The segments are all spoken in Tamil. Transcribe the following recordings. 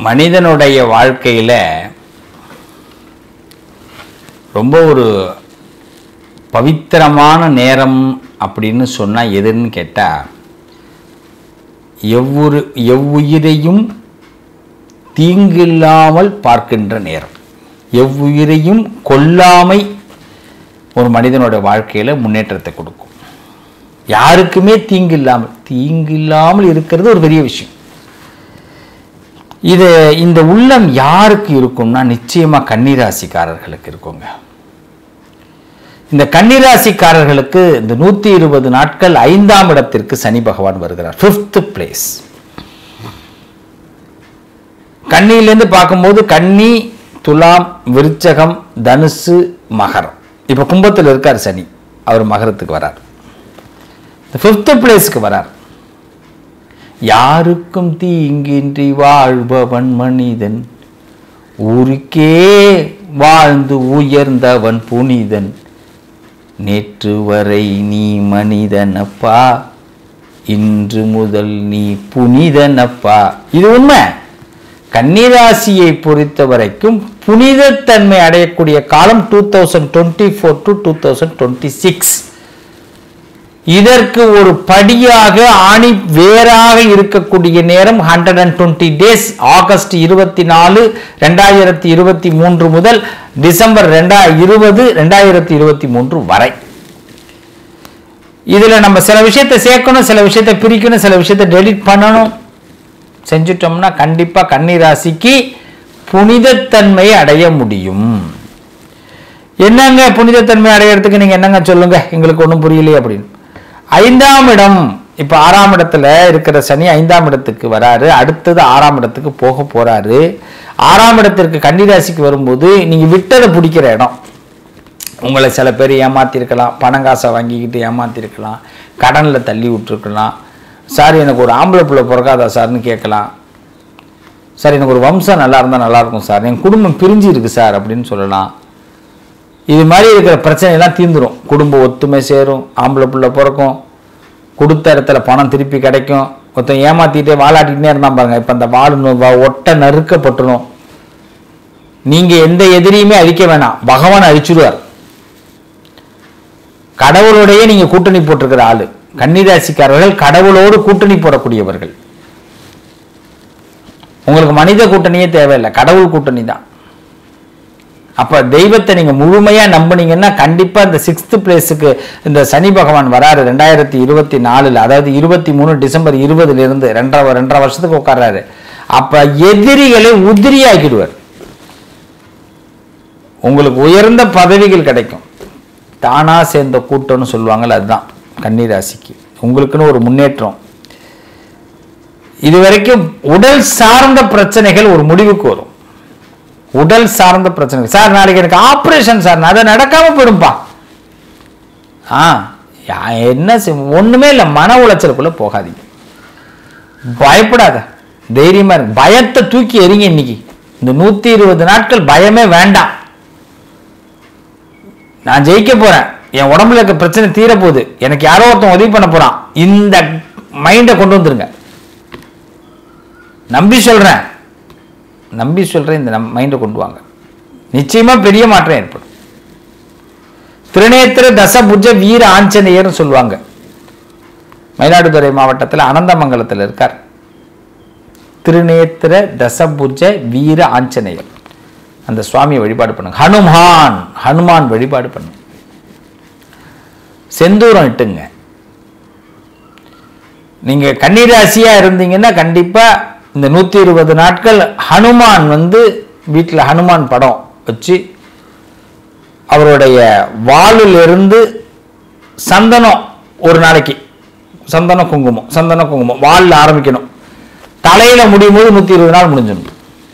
மனிதனுடைய வாழ்க்கையில் ரொம்ப ஒரு பவித்திரமான நேரம் அப்படின்னு சொன்னால் எதுன்னு கேட்டால் எவ்வுரு எவ்வுயிரையும் தீங்கில்லாமல் பார்க்கின்ற நேரம் எவ்வுயிரையும் கொல்லாமை ஒரு மனிதனோட வாழ்க்கையில் முன்னேற்றத்தை கொடுக்கும் யாருக்குமே தீங்கு இல்லாமல் தீங்கு இல்லாமல் இருக்கிறது ஒரு பெரிய விஷயம் இது இந்த உள்ளம் யாருக்கு இருக்கும்னா நிச்சயமா கன்னிராசிக்காரர்களுக்கு இருக்குங்க இந்த கன்னிராசிக்காரர்களுக்கு இந்த நூத்தி இருபது நாட்கள் ஐந்தாம் இடத்திற்கு சனி பகவான் வருகிறார் ஃபிஃப்த் பிளேஸ் கன்னியிலேருந்து பார்க்கும்போது கன்னி துலாம் விருச்சகம் தனுசு மகரம் இப்போ கும்பத்தில் இருக்கார் சனி அவர் மகரத்துக்கு வரார் ஃபிஃப்த் பிளேஸ்க்கு வரார் யாருக்கும் தீங்கின்றி வாழ்பவன் மனிதன் ஊருக்கே வாழ்ந்து உயர்ந்தவன் புனிதன் நேற்று வரை நீ மனிதனப்பா இன்று முதல் நீ புனிதனப்பா இது உண்மை கன்னிராசியை பொறுத்த வரைக்கும் புனிதத்தன்மை அடையக்கூடிய காலம் two thousand twenty four to two thousand twenty six இதற்கு ஒரு படியாக ஆணி வேறாக இருக்கக்கூடிய நேரம் hundred and twenty days August இருபத்தி நாலு ரெண்டாயிரத்தி இருபத்தி மூன்று முதல் டிசம்பர் ரெண்டா இருபது ரெண்டாயிரத்தி இருபத்தி மூன்று வரை இதுல நம்ம சில விஷயத்தை சேர்க்கணும் சில விஷயத்தை பிரிக்கணும் சில விஷயத்தை டெலிட் பண்ணணும் செஞ்சுட்டோம்னா கண்டிப்பா கன்னிராசிக்கு புனிதத்தன்மை அடைய முடியும் என்னங்க புனிதத்தன்மை அடையறதுக்கு நீங்க என்னங்க சொல்லுங்க எங்களுக்கு ஒன்றும் புரியலையே அப்படின்னு ஐந்தாம் இடம் இப்ப ஆறாம் இடத்துல இருக்கிற சனி ஐந்தாம் இடத்துக்கு வராரு அடுத்தது ஆறாம் இடத்துக்கு போக போறாரு ஆறாம் இடத்திற்கு கன்னிராசிக்கு வரும்போது நீங்க விட்டதை பிடிக்கிற இடம் உங்களை சில பேர் ஏமாத்திருக்கலாம் பணம் காசை வாங்கிக்கிட்டு ஏமாத்திருக்கலாம் கடனில் தள்ளி விட்டுருக்கலாம் சார் எனக்கு ஒரு ஆம்பளை பிள்ளை பிறக்காதா சார்னு கேட்கலாம் சார் எனக்கு ஒரு வம்சம் நல்லா இருந்தால் நல்லா இருக்கும் சார் என் குடும்பம் பிரிஞ்சு இருக்கு சார் அப்படின்னு சொல்லலாம் இது மாதிரி இருக்கிற பிரச்சனையெல்லாம் தீந்துரும் குடும்ப ஒத்துமை சேரும் ஆம்பளை பிள்ளை பிறக்கும் கொடுத்த இடத்துல பணம் திருப்பி கிடைக்கும் ஒருத்தன் ஏமாத்திட்டே வாலாட்டிக்கிட்டே இருந்தான் பாருங்க இப்போ அந்த வாழு நு- வ- ஒட்ட நறுக்கப்பட்டுரும் நீங்க எந்த எதிரியுமே அழிக்க வேணாம் பகவான் அழிச்சுடுவார் கடவுளோடையே நீங்க கூட்டணி போட்டிருக்கிற ஆளு கன்னிராசிக்காரர்கள் கடவுளோடு கூட்டணி போடக்கூடியவர்கள் உங்களுக்கு மனித கூட்டணியே தேவையில்லை கடவுள் கூட்டணி தான் அப்ப தெய்வத்தை நீங்க முழுமையா நம்புனீங்கன்னா கண்டிப்பா இந்த சிக்ஸ்த் பிளேஸுக்கு இந்த சனி பகவான் வராரு ரெண்டாயிரத்தி இருபத்தி நாலுல அதாவது இருபத்தி மூணு டிசம்பர் இருபதுல இருந்து ரெண்டரை ரெண்டரை வருஷத்துக்கு உட்கார்றாரு அப்ப எதிரிகளை உதிரியாக்கிடுவார் உங்களுக்கு உயர்ந்த பதவிகள் கிடைக்கும் தானா சேர்ந்த கூட்டம்னு சொல்லுவாங்கல்ல அதுதான் கன்னிராசிக்கு உங்களுக்குன்னு ஒரு முன்னேற்றம் இதுவரைக்கும் உடல் சார்ந்த பிரச்சனைகள் ஒரு முடிவுக்கு வரும் உடல் சார்ந்த பிரச்சனைகள் சார் நாளைக்கு எனக்கு ஆபரேஷன் சார் அதை நடக்காம போயிடும்பா ஆ யா- என்ன செய்- ஒண்ணுமே இல்லை மன உளைச்சலுக்குள்ள போகாதீங்க பயப்படாத தைரியமா இருக்கு பயத்தை தூக்கி எறிங்க இன்னைக்கு இந்த நூத்தி இருபது நாட்கள் பயமே வேண்டாம் நான் ஜெயிக்க போறேன் என் உடம்புல இருக்க பிரச்சனை தீர போகுது எனக்கு யாரோ ஒருத்தன் உதவி பண்ண போறான் இந்த மைண்டை கொண்டு வந்துருங்க நம்பி சொல்றேன் நம்பி சொல்றேன் இந்த மைண்டை கொண்டு வாங்க நிச்சயமா பெரிய மாற்றம் ஏற்படும் திருநேத்திர தசபுஜ வீர ஆஞ்சநேயர்னு சொல்லுவாங்க மயிலாடுதுறை மாவட்டத்தில் அனந்தமங்கலத்தில் இருக்கார் திருநேத்திர தசபுஜ வீர ஆஞ்சநேயர் அந்த சுவாமியை வழிபாடு பண்ணுங்க ஹனுமான் ஹனுமான் வழிபாடு பண்ணுங்க செந்தூரம் இட்டுங்க நீங்க கன்னிராசியா இருந்தீங்கன்னா கண்டிப்பா இந்த நூத்தி இருபது நாட்கள் ஹனுமான் வந்து வீட்டில் ஹனுமான் படம் வச்சு அவருடைய வாளில் இருந்து சந்தனம் ஒரு நாளைக்கு சந்தன குங்குமம் சந்தன குங்குமம் வாலில் ஆரம்பிக்கணும் தலையில முடியும் போது நூத்தி இருபது நாள் முடிஞ்சிடும்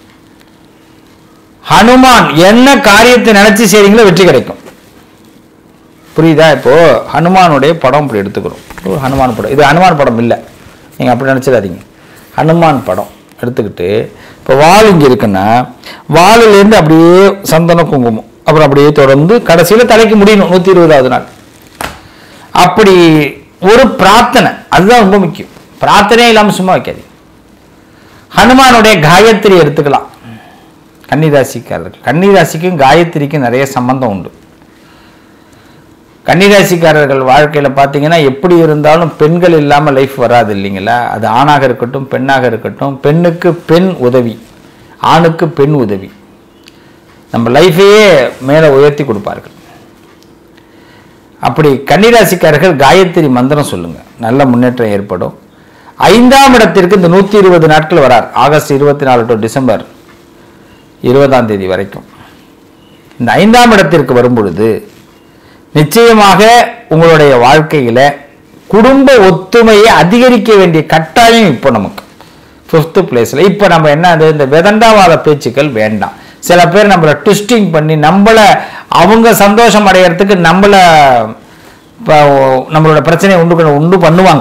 ஹனுமான் என்ன காரியத்தை நினைச்சு செய்றீங்களோ வெற்றி கிடைக்கும் புரியுதா இப்போ ஹனுமானுடைய படம் இப்படி எடுத்துக்கிறோம் ஒரு ஹனுமான் படம் இது ஹனுமான் படம் இல்லை நீங்க அப்படி நினைச்சிடாதீங்க ஹனுமான் படம் எடுத்துக்கிட்டு இப்போ வால் இங்க இருக்குன்னா வாலிலேருந்து அப்படியே சந்தன குங்குமம் அப்புறம் அப்படியே தொடர்ந்து கடைசியில தலைக்கு முடியணும் நூத்தி இருபதாவது நாள் அப்படி ஒரு பிரார்த்தனை அதுதான் ரொம்ப முக்கியம் பிரார்த்தனையே இல்லாமல் சும்மா வைக்காதீங்க ஹனுமானுடைய காயத்ரி எடுத்துக்கலாம் கன்னிராசிக்காரர்கள் கன்னிராசிக்கும் காயத்ரிக்கும் நிறைய சம்பந்தம் உண்டு கன்னிராசிக்காரர்கள் வாழ்க்கையில் பார்த்தீங்கன்னா எப்படி இருந்தாலும் பெண்கள் இல்லாமல் லைஃப் வராது இல்லைங்களா அது ஆணாக இருக்கட்டும் பெண்ணாக இருக்கட்டும் பெண்ணுக்கு பெண் உதவி ஆணுக்கு பெண் உதவி நம்ம லைஃபையே மேலே உயர்த்தி கொடுப்பார்கள் அப்படி கன்னிராசிக்காரர்கள் காயத்ரி மந்திரம் சொல்லுங்க நல்ல முன்னேற்றம் ஏற்படும் ஐந்தாம் இடத்திற்கு இந்த நூற்றி இருபது நாட்கள் வரார் ஆகஸ்ட் இருபத்தி நாலு டு டிசம்பர் இருபதாம் தேதி வரைக்கும் இந்த ஐந்தாம் இடத்திற்கு வரும்பொழுது நிச்சயமாக உங்களுடைய வாழ்க்கையில குடும்ப ஒத்துமையை அதிகரிக்க வேண்டிய கட்டாயம் இப்போ நமக்கு ஃபிஃப்த்து பிளேஸில் இப்போ நம்ம என்ன அது இந்த விதண்டாவாத பேச்சுக்கள் வேண்டாம் சில பேர் நம்மளை ட்விஸ்டிங் பண்ணி நம்மளை அவங்க சந்தோஷம் அடையிறதுக்கு நம்மளை இப்போ நம்மளோட பிரச்சனையை உண்டு பண்ண- உண்டு பண்ணுவாங்க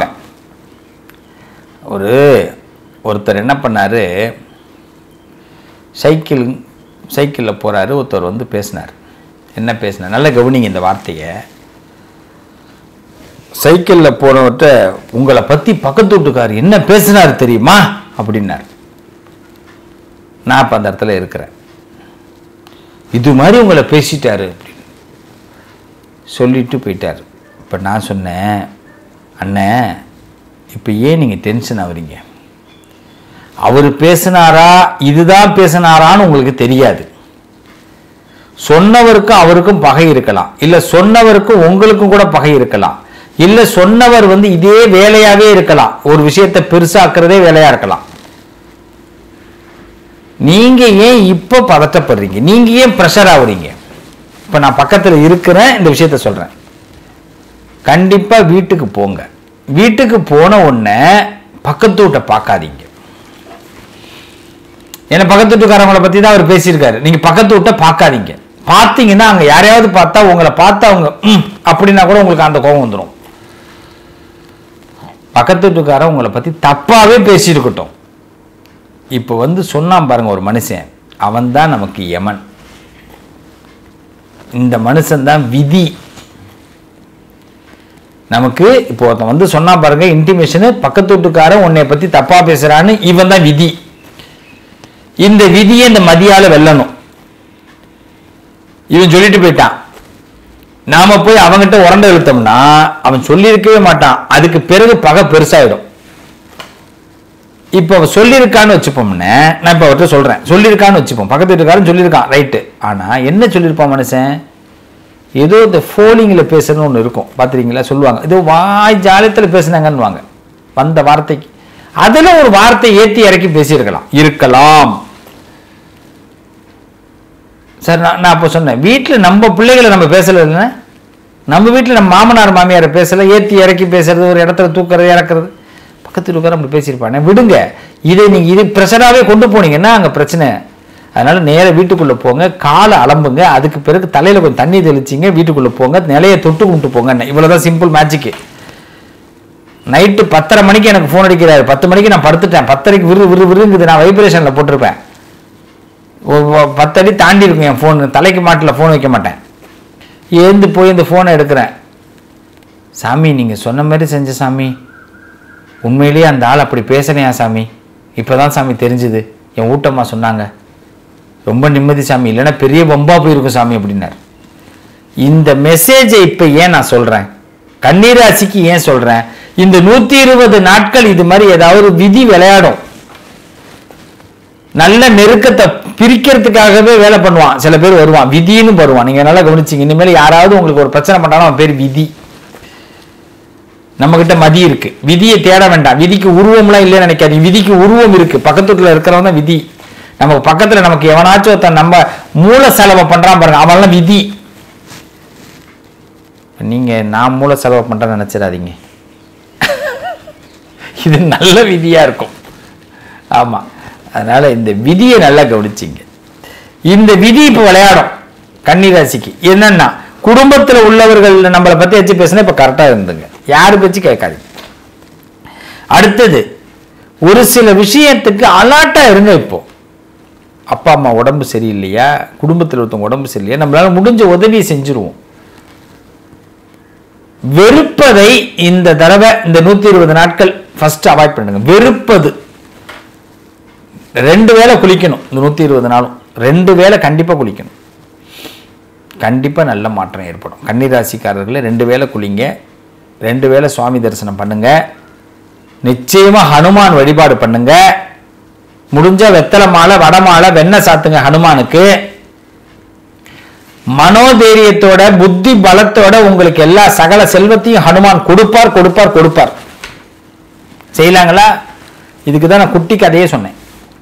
ஒரு ஒருத்தர் என்ன பண்ணாரு சைக்கிள் சைக்கிளில் போறாரு ஒருத்தர் வந்து பேசினார் என்ன பேசினார் நல்லா கவனிங்க இந்த வார்த்தையை சைக்கிளில் போனவர்கிட்ட உங்களை பற்றி பக்கத்து வீட்டுக்கார் என்ன பேசினார் தெரியுமா அப்படின்னார் நான் இப்போ அந்த இடத்துல இருக்கிறேன் இது மாதிரி உங்களை பேசிட்டாரு அப்படின்னு சொல்லிட்டு போயிட்டார் இப்போ நான் சொன்னேன் அண்ணே இப்போ ஏன் நீங்கள் டென்ஷன் ஆகுறீங்க அவர் பேசினாரா இதுதான் பேசினாரான்னு உங்களுக்கு தெரியாது சொன்னவருக்கும் அவருக்கும் பகை இருக்கலாம் இல்ல சொன்னவருக்கும் உங்களுக்கும் கூட பகை இருக்கலாம் இல்ல சொன்னவர் வந்து இதே வேலையாவே இருக்கலாம் ஒரு விஷயத்தை பெருசாக்குறதே வேலையா இருக்கலாம் நீங்க ஏன் இப்ப பதட்டப்படுறீங்க நீங்க ஏன் ப்ரெஷர் ஆகுறீங்க இப்ப நான் பக்கத்துல இருக்கிறேன் இந்த விஷயத்த சொல்றேன் கண்டிப்பா வீட்டுக்கு போங்க வீட்டுக்கு போன உடனே பக்கத்து வீட்டை பார்க்காதீங்க ஏன்னா பக்கத்து வீட்டுக்காரவங்கள பத்தி தான் அவர் பேசியிருக்காரு நீங்க பக்கத்து வீட்டை பார்க்காதீங்க பார்த்தீங்கன்னா அங்க யாரையாவது பார்த்தா உங்களை பார்த்தா அவங்க ம் அப்படின்னா கூட உங்களுக்கு அந்த கோபம் வந்துடும் பக்கத்து வீட்டுக்காரன் உங்களை பத்தி தப்பாவே பேசியிருக்கட்டும் இப்போ வந்து சொன்னான் பாருங்க ஒரு மனுஷன் அவன் தான் நமக்கு யமன் இந்த மனுஷன் தான் விதி நமக்கு இப்போ ஒருத்தன் வந்து சொன்னா பாருங்க இன்டிமேஷனு பக்கத்து வீட்டுக்காரன் உன்னை பத்தி தப்பா பேசுறான்னு இவன் தான் விதி இந்த விதியை இந்த மதியால வெல்லணும் இவன் சொல்லிட்டு போயிட்டான் நாம போய் அவன்கிட்ட உரண்ட இழுத்தோம்னா அவன் சொல்லியிருக்கவே மாட்டான் அதுக்கு பிறகு பகை பெருசாயிடும் இப்போ அவன் சொல்லியிருக்கான்னு வச்சுப்போம்னே நான் இப்போ அவர்கிட்ட சொல்றேன் சொல்லியிருக்கான்னு வச்சுப்போம் பக்கத்து வீட்டுக்காரன் சொல்லியிருக்கான் ரைட்டு ஆனா என்ன சொல்லியிருப்பான் மனுஷன் ஏதோ இந்த ஃபோலிங்கில் பேசுறதுன்னு ஒன்று இருக்கும் பார்த்துருக்கீங்களா சொல்லுவாங்க ஏதோ வாய் ஜாலியத்தில் பேசுனாங்கன்னுவாங்க வந்த வார்த்தைக்கு அதில் ஒரு வார்த்தை ஏற்றி இறக்கி பேசியிருக்கலாம் இருக்கலாம் சார் நான் நான் அப்போ சொன்னேன் வீட்டில் நம்ம பிள்ளைகளை நம்ம பேசல இல்லைன்னா நம்ம வீட்டில் நம்ம மாமனார் மாமியாரை பேசல ஏற்றி இறக்கி பேசுறது ஒரு இடத்துல தூக்குறது இறக்குறது பக்கத்தில் இருக்கிற அப்படி பேசியிருப்பானே விடுங்க இதை நீங்கள் இது ப்ரெஷராகவே கொண்டு போனீங்கன்னா அங்கே பிரச்சனை அதனால நேரா வீட்டுக்குள்ளே போங்க காலை அலம்புங்க அதுக்கு பிறகு தலையில் கொஞ்சம் தண்ணி தெளிச்சிங்க வீட்டுக்குள்ளே போங்க நிலையை தொட்டு கும்பிட்டு போங்க இவ்வளோதான் சிம்பிள் மேஜிக்கு நைட்டு பத்தரை மணிக்கு எனக்கு ஃபோன் அடிக்கிறாரு பத்து மணிக்கு நான் படுத்துட்டேன் பத்தரைக்கு விறு விறு விறுங்குது நான் வைப்ரேஷனில் போட்டிருப்பேன் ஒரு ஒ- பத்து அடி தாண்டி இருக்கும் என் ஃபோன் தலைக்கு மாட்டில் ஃபோன் வைக்க மாட்டேன் ஏந்து போய் இந்த ஃபோனை எடுக்கிறேன் சாமி நீங்கள் சொன்ன மாதிரி செஞ்ச சாமி உண்மையிலேயே அந்த ஆள் அப்படி பேசுனையா சாமி இப்போதான் சாமி தெரிஞ்சுது என் ஊட்டம்மா சொன்னாங்க ரொம்ப நிம்மதி சாமி இல்லைன்னா பெரிய பம்பா போயிருக்கும் சாமி அப்படின்னார் இந்த மெசேஜை இப்போ ஏன் நான் சொல்கிறேன் கண்ணீராசிக்கு ஏன் சொல்கிறேன் இந்த நூற்றி இருபது நாட்கள் இது மாதிரி ஏதாவது விதி விளையாடும் நல்ல நெருக்கத்தை பிரிக்கிறதுக்காகவே வேலை பண்ணுவான் சில பேர் வருவான் விதின்னு வருவான் நீங்க நல்லா கவனிச்சிங்க இனிமேல் யாராவது உங்களுக்கு ஒரு பிரச்சனை பண்ணாலும் அவன் பேர் விதி நம்ம கிட்ட மதி இருக்கு விதியை தேட வேண்டாம் விதிக்கு உருவம்லாம் இல்லைன்னு நினைக்காதீங்க விதிக்கு உருவம் இருக்கு பக்கத்து வீட்டுல இருக்கிறவன் தான் விதி நமக்கு பக்கத்துல நமக்கு எவனாச்சும் ஒருத்தன் நம்ம மூல செலவை பண்றான் பாருங்க அவன்லாம் விதி நீங்க நான் மூல செலவு பண்றேன்னு நினைச்சிடாதீங்க இது நல்ல விதியா இருக்கும் ஆமா அதனால இந்த விதியை நல்லா கவனிச்சிங்க இந்த விதி இப்போ விளையாடும் கன்னிராசிக்கு என்னன்னா குடும்பத்தில் உள்ளவர்கள் நம்மளை பத்தி வச்சு பேசினா இப்போ கரெக்டாக இருந்துங்க யாரு பேச்சு கேட்காதீங்க அடுத்தது ஒரு சில விஷயத்துக்கு அலாட்டா இருங்க இப்போ அப்பா அம்மா உடம்பு சரியில்லையா குடும்பத்தில் ஒருத்தவங்க உடம்பு சரியில்லையா நம்மளால முடிஞ்ச உதவியை செஞ்சுருவோம் வெறுப்பதை இந்த தடவை இந்த நூத்தி இருபது நாட்கள் ஃபர்ஸ்ட் அவாய்ட் பண்ணுங்க வெறுப்பது ரெண்டு வேளை குளிக்கணும் இந்த நூற்றி இருபது நாளும் ரெண்டு வேளை கண்டிப்பாக குளிக்கணும் கண்டிப்பாக நல்ல மாற்றம் ஏற்படும் கன்னிராசிக்காரர்களே ரெண்டு வேளை குளிங்க ரெண்டு வேளை சுவாமி தரிசனம் பண்ணுங்க நிச்சயமாக ஹனுமான் வழிபாடு பண்ணுங்க முடிஞ்ச வெத்தலை மாலை வடமாலை வெண்ணெய் சாத்துங்க ஹனுமானுக்கு மனோதைரியத்தோட புத்தி பலத்தோட உங்களுக்கு எல்லா சகல செல்வத்தையும் ஹனுமான் கொடுப்பார் கொடுப்பார் கொடுப்பார் செய்யலாங்களா இதுக்கு தான் நான் குட்டி கதையே சொன்னேன்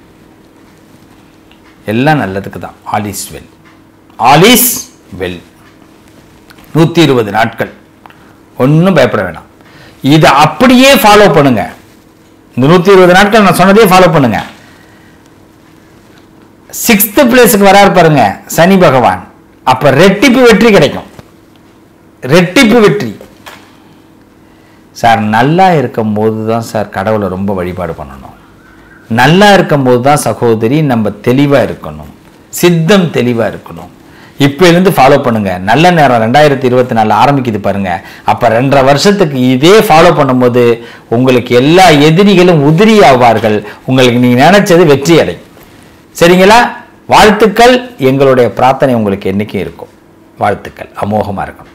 எல்லாம் நல்லதுக்கு தான் all is well all is well நூற்றி இருபது நாட்கள் ஒன்றும் பயப்பட வேணாம் இதை அப்படியே ஃபாலோ பண்ணுங்க இந்த நூற்றி இருபது நாட்கள் நான் சொன்னதே ஃபாலோ பண்ணுங்க சிக்ஸ்த் பிளேஸுக்கு வராரு பாருங்க சனி பகவான் அப்ப ரெட்டிப்பு வெற்றி கிடைக்கும் ரெட்டிப்பு வெற்றி சார் நல்லா இருக்கும் போது தான் சார் கடவுளை ரொம்ப வழிபாடு பண்ணணும் நல்லா இருக்கும்போது தான் சகோதரி நம்ம தெளிவாக இருக்கணும் சித்தம் தெளிவாக இருக்கணும் இருந்து ஃபாலோ பண்ணுங்க நல்ல நேரம் ரெண்டாயிரத்தி இருபத்தி நாலு ஆரம்பிக்குது பாருங்க அப்ப ரெண்டரை வருஷத்துக்கு இதே ஃபாலோ பண்ணும்போது உங்களுக்கு எல்லா எதிரிகளும் உதிரி ஆவார்கள் உங்களுக்கு நீங்க நினைச்சது வெற்றி அடையும் சரிங்களா வாழ்த்துக்கள் எங்களுடைய பிரார்த்தனை உங்களுக்கு என்னைக்கும் இருக்கும் வாழ்த்துக்கள் அமோகமா இருக்கணும்